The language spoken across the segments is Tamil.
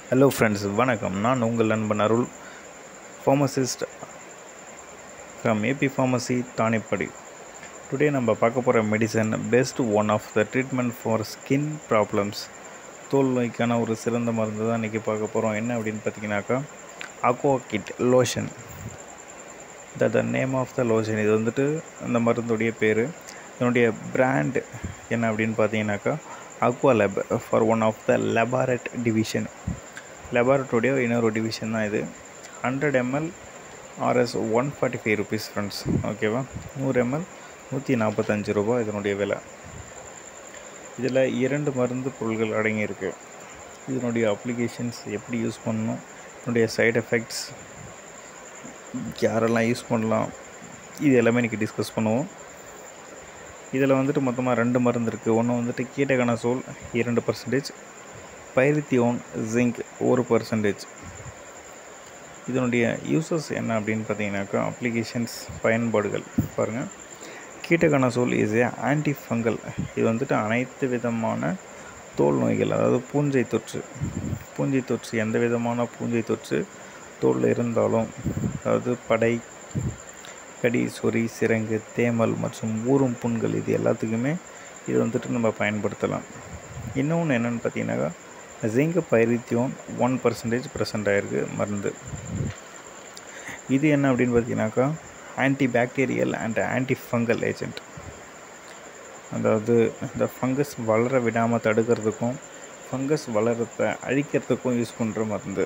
ஹலோ ஃப்ரெண்ட்ஸ் வணக்கம் நான் உங்கள் நண்பன் Arul pharmacist from AB pharmacy Thanipadi today நம்ம பார்க்க போகிற medicine best one of the treatment for skin problems தோல் நோய்க்கான ஒரு சிறந்த மருந்து தான் இன்றைக்கி பார்க்க போகிறோம் என்ன அப்படின்னு பார்த்தீங்கன்னாக்கா aqua kit lotion the the name of the lotion இது வந்துட்டு அந்த மருந்துடைய பேர் இதனுடைய பிராண்ட் என்ன அப்படின்னு பார்த்தீங்கன்னாக்கா aqua lab for one of the லெபாரட் டிவிஷன் லெபார்ட்டோடைய இன்னொரு டிவிஷன் தான் இது hundred ml Rs one forty five rupees friends ஓகேவா நூறு எம்எல் நூற்றி நாற்பத்தஞ்சு ரூபா இதனுடைய விலை இதில் இரண்டு மருந்து பொருள்கள் அடங்கியிருக்கு இதனுடைய அப்ளிகேஷன்ஸ் எப்படி யூஸ் பண்ணணும் இதனுடைய சைடு எஃபெக்ட்ஸ் யாரெல்லாம் யூஸ் பண்ணலாம் இது எல்லாமே இன்றைக்கி டிஸ்கஸ் பண்ணுவோம் இதில் வந்துட்டு மொத்தமாக ரெண்டு மருந்து இருக்குது ஒன்று வந்துட்டு கீட்டகனசோல் இரண்டு பர்சன்டேஜ் பைரித்தியோன் ஜிங்க் ஒரு பர்சன்டேஜ் இதனுடைய யூசஸ் என்ன அப்படின்னு பார்த்தீங்கன்னாக்கா அப்ளிகேஷன்ஸ் பயன்பாடுகள் பாருங்கள் ketoconazole is a anti fungal இது வந்துட்டு அனைத்து விதமான தோல் நோய்கள் அதாவது பூஞ்சை தொற்று பூஞ்சை தொற்று எந்த விதமான பூஞ்சை தொற்று தோலில் இருந்தாலும் அதாவது படை கடி சொறி சிரங்கு தேமல் மற்றும் ஊறும் புண்கள் இது எல்லாத்துக்குமே இது வந்துட்டு நம்ம பயன்படுத்தலாம் இன்னொன்று என்னென்னு பார்த்தீங்கன்னாக்கா zinc pyrithione one percentage present ஆகிருக்கு மருந்து இது என்ன அப்படின்னு பார்த்தீங்கன்னாக்கா anti bacterial and anti fungal agent அதாவது இந்த ஃபங்கஸ் வளர விடாமல் தடுக்கிறதுக்கும் ஃபங்கஸ் வளரத்தை அழிக்கிறதுக்கும் யூஸ் பண்ணுற மருந்து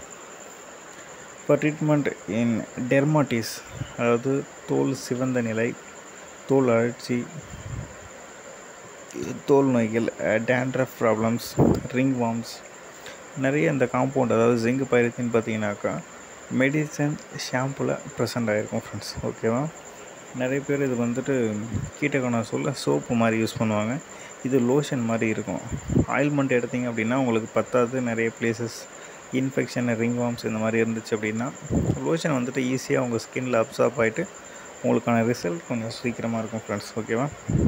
ஃபார் ட்ரீட்மெண்ட் இன் டெர்மாட்டிஸ் அதாவது தோல் சிவந்த நிலை தோல் அழற்சி தோல் நோய்கள் டேண்ட்ரஃப் ப்ராப்ளம்ஸ் ரிங் வார்ம்ஸ் நிறைய இந்த காம்பவுண்ட் அதாவது ஜிங்க் பைரத்தின்னு பார்த்தீங்கன்னாக்கா மெடிசன் ஷாம்புவில் ப்ரெசண்ட் ஆகிருக்கும் ஃப்ரெண்ட்ஸ் ஓகேவா நிறைய பேர் இது வந்துட்டு கீட்டக்கான சொல்ல சோப்பு மாதிரி யூஸ் பண்ணுவாங்க இது லோஷன் மாதிரி இருக்கும் ஆயில்மெண்ட் எடுத்திங்க அப்படின்னா உங்களுக்கு பத்தாது நிறைய பிளேசஸ் இன்ஃபெக்ஷன் ரிங் வார்ம்ஸ் இந்த மாதிரி இருந்துச்சு அப்படின்னா லோஷன் வந்துட்டு ஈஸியாக உங்கள் ஸ்கின்னில் அப்சார்ப் ஆகிட்டு உங்களுக்கான ரிசல்ட் கொஞ்சம் சீக்கிரமாக இருக்கும் ஃப்ரெண்ட்ஸ் ஓகேவா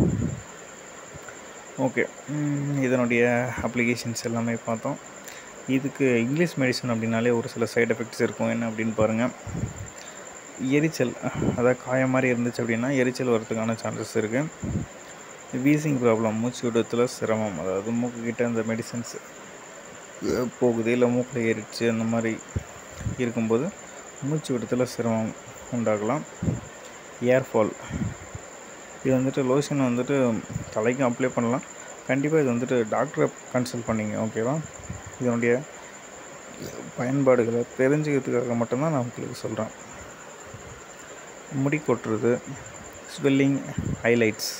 ஓகே இதனுடைய அப்ளிகேஷன்ஸ் எல்லாமே பார்த்தோம் இதுக்கு இங்கிலீஷ் மெடிசன் அப்படின்னாலே ஒரு சில சைடு எஃபெக்ட்ஸ் இருக்கும் என்ன அப்படின்னு பாருங்கள் எரிச்சல் அதாவது காயம் மாதிரி இருந்துச்சு அப்படின்னா எரிச்சல் வரதுக்கான சான்சஸ் இருக்குது வீசிங் ப்ராப்ளம் மூச்சு விடத்தில் சிரமம் அதாவது மூக்குக்கிட்ட அந்த மெடிசன்ஸ் போகுது இல்லை மூக்கில் ஏறிடுச்சு அந்த மாதிரி இருக்கும்போது மூச்சு விடத்தில் சிரமம் உண்டாகலாம் ஏர்ஃபால் இது வந்துட்டு லோஷன் வந்துட்டு தலைக்கும் அப்ளை பண்ணலாம் கண்டிப்பாக இது வந்துட்டு டாக்டரை கன்சல்ட் பண்ணிங்க ஓகேவா இதனுடைய பயன்பாடுகளை தெரிஞ்சுக்கிறதுக்காக மட்டும்தான் நான் உங்களுக்கு சொல்கிறேன் முடி கொட்டுறது ஸ்வெல்லிங் ஹைலைட்ஸ்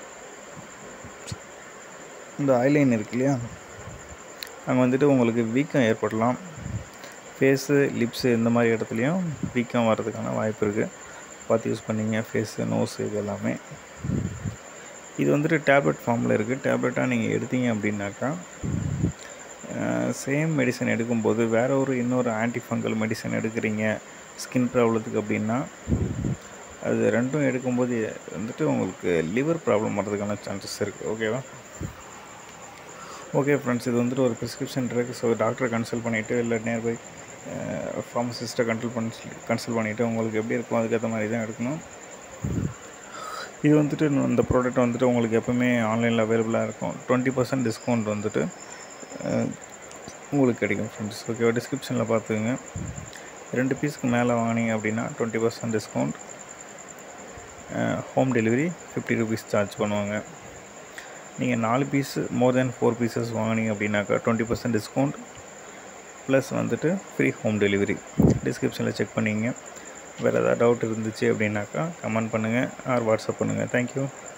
இந்த ஐலைன் இருக்கு இல்லையா அங்கே வந்துட்டு உங்களுக்கு வீக்கம் ஏற்படலாம் ஃபேஸு லிப்ஸு இந்த மாதிரி இடத்துலையும் வீக்கம் வர்றதுக்கான வாய்ப்பு இருக்குது பார்த்து யூஸ் பண்ணிங்க ஃபேஸு நோஸு இது எல்லாமே இது வந்துட்டு டேப்லெட் ஃபார்மில் இருக்குது டேப்லெட்டாக நீங்கள் எடுத்தீங்க அப்படின்னாக்கா சேம் மெடிசன் எடுக்கும்போது வேறு ஒரு இன்னொரு ஆன்டிஃபங்கல் மெடிசன் எடுக்கிறீங்க ஸ்கின் ப்ராப்ளத்துக்கு அப்படின்னா அது ரெண்டும் எடுக்கும்போது வந்துட்டு உங்களுக்கு லிவர் ப்ராப்ளம் வர்றதுக்கான சான்சஸ் இருக்குது ஓகேவா ஓகே ஃப்ரெண்ட்ஸ் இது வந்துட்டு ஒரு ப்ரிஸ்கிரிப்ஷன் இருக்குது ஸோ டாக்டரை கன்சல்ட் பண்ணிவிட்டு இல்லை நியர்பை ஃபார்மசிஸ்ட்டை கன்சல்ட் பண்ணி கன்சல்ட் பண்ணிவிட்டு உங்களுக்கு எப்படி இருக்கும் அதுக்கேற்ற மாதிரி தான் எடுக்கணும் இது வந்துட்டு இந்த ப்ராடக்ட் வந்துட்டு உங்களுக்கு எப்போவுமே ஆன்லைனில் அவைலபிளாக இருக்கும் டுவெண்ட்டி பர்சன்ட் டிஸ்கவுண்ட் வந்துட்டு உங்களுக்கு கிடைக்கும் ஃப்ரெண்ட்ஸ் ஓகேவா டிஸ்கிரிப்ஷனில் பார்த்துங்க ரெண்டு பீஸ்க்கு மேலே வாங்கினீங்க அப்படின்னா twenty percent discount home delivery fifty rupees charge பண்ணுவாங்க நீங்கள் நாலு piece more then four pieces வாங்கினீங்க அப்படின்னாக்கா டுவெண்ட்டி பர்சன்ட் டிஸ்கவுண்ட் ப்ளஸ் வந்துட்டு ஃப்ரீ ஹோம் டெலிவரி டிஸ்கிரிப்ஷனில் செக் பண்ணிங்க வேறு ஏதாவது டவுட் இருந்துச்சு அப்படின்னாக்கா கமெண்ட் பண்ணுங்கள் ஆர் வாட்ஸ்அப் பண்ணுங்கள் தேங்க்யூ